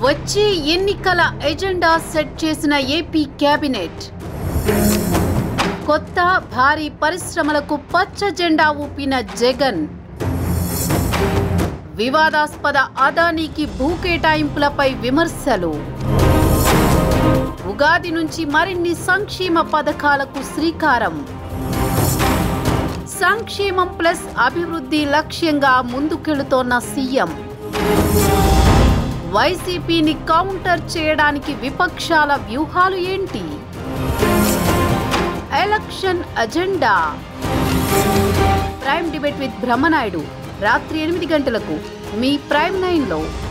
వచ్చే ఎన్నికల agenda set చేసిన ఏపీ కేబినెట్ కొత్త భారీ పరిశ్రమలకు పచ్చ జెండా ఊపిన జగన్ వివాదాస్పద అదానీకి భూ కేటాయింపులపై విమర్శలు ఉగాది నుంచి మరిన్ని సంక్షేమ పథకాలకు శ్రీకారం సంక్షేమం ప్లస్ అభివృద్ధి లక్ష్యంగా ముందుకెళుతోన్న సీఎం వైసీపీని కౌంటర్ చేయడానికి విపక్షాల వ్యూహాలు ఏంటి election agenda prime debate with Brahmanaidu రాత్రి ఎనిమిది గంటలకు మీ ప్రైమ్ నైన్లో